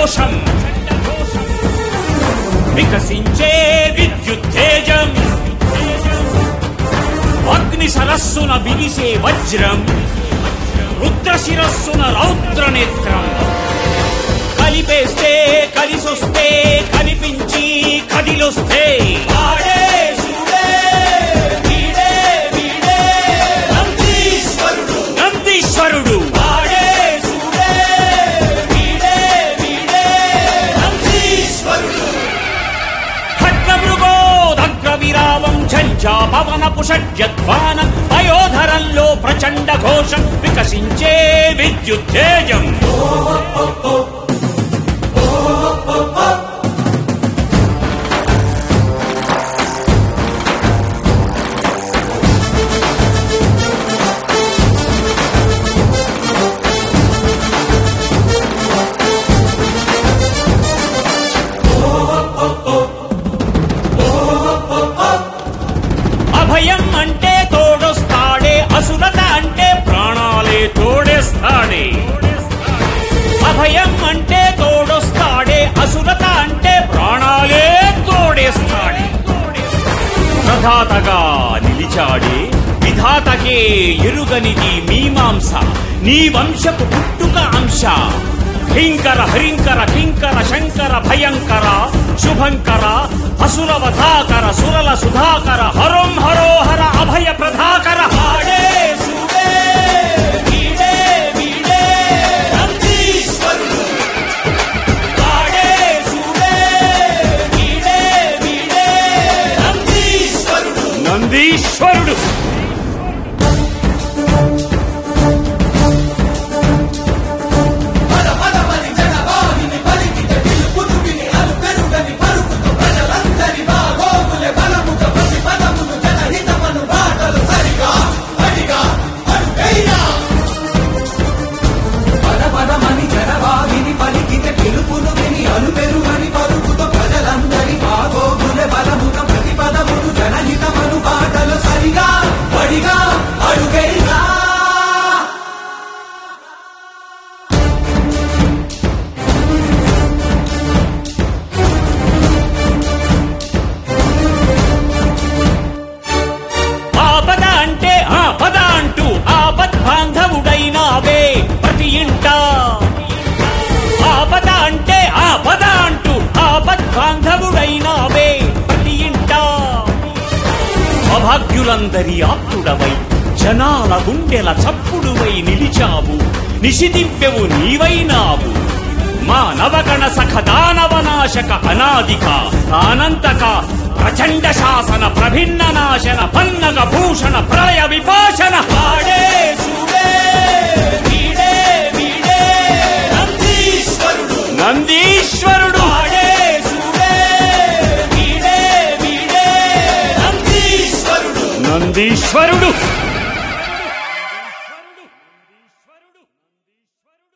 ఘోషం వికసించే విద్యుత్తేజం అగ్ని సరస్సున విరిసే వజ్రం రుద్ర శిరస్సున రౌద్ర నేత్రం కలిపేస్తే కలిసొస్తే కనిపించి కదిలొస్తే ఆడే చూడే వీడే వీడే నందీశ్వరుడు నందీశ్వరుడు ఆడే చూడే వీడే వీడే నందీశ్వరుడు ఖడ్గమృగోదగ్ర విరామం ఝంఝా పవన పుషడ్యధ్వానం వయోధరంలో ప్రచండ ఘోషం వికసించే విద్యుత్తేజం అభయం అంటే తోడొస్తాడే అసురత అంటే ప్రాణాలే తోడేస్తాడే అభయం అంటే తోడొస్తాడే అసురత అంటే ప్రాణాలే తోడేస్తాడే ప్రధాతగా నిలిచాడే విధాతకే ఎరుగనిది మీమాంస నీ వంశపు పుట్టుక అంశ హింకర హరింకర కింకర శంకర భయంకర శుభంకర అసురవధాకర సురల సుధాకర హరం హరోహర అభయ ప్రధాకర ఆడే శుభే వీడే వీడే నందీశ్వరుడు ఆడే శుభే వీడే వీడే నందీశ్వరుడు నందీశ్వరుడు పద పదమని జనవాహిని పలికితే పిలుపును విని అలు పెరుగని పలుకుతూ ప్రజలందరి బాగోగులే బలముగ ప్రతి పదమును జనహితమను బాటలు సరిగా అడిగా అడుగైనా పద పదమని జనవాహిని పలికితే పిలుపును విని అలు పెరుగని పలుకుతూ ప్రజలందరి బాగోగులే బలముగ ప్రతి పదమును జనహితమను బాటలు సరిగా అడిగా అడుగైనా ఆపద అంటే ఆ పద అంటూ ఆపద్ బాంధవుడైనావే ప్రతి ఇంట ఆపద అంటే ఆ పద అంటూ ఆపద్ బాంధవుడైనావే ప్రతి ఇంట అభాగ్యులందరి ఆప్తుడవై జనాల గుండెల చప్పుడువై నిలిచావు నిశిదివ్యవు నీవైనావు మా నవగణ సఖ దానవనాశక అనాదిక అనంతక ప్రచండ శాసన ప్రభిన్న నాశన పన్నగ భూషణ ప్రళయ విపాశన ఆడే శుభే వీడే వీడే నందీశ్వరుడు నందీశ్వరుడు ఆడే శుభే వీడే వీడే నందీశ్వరుడు నందీశ్వరుడు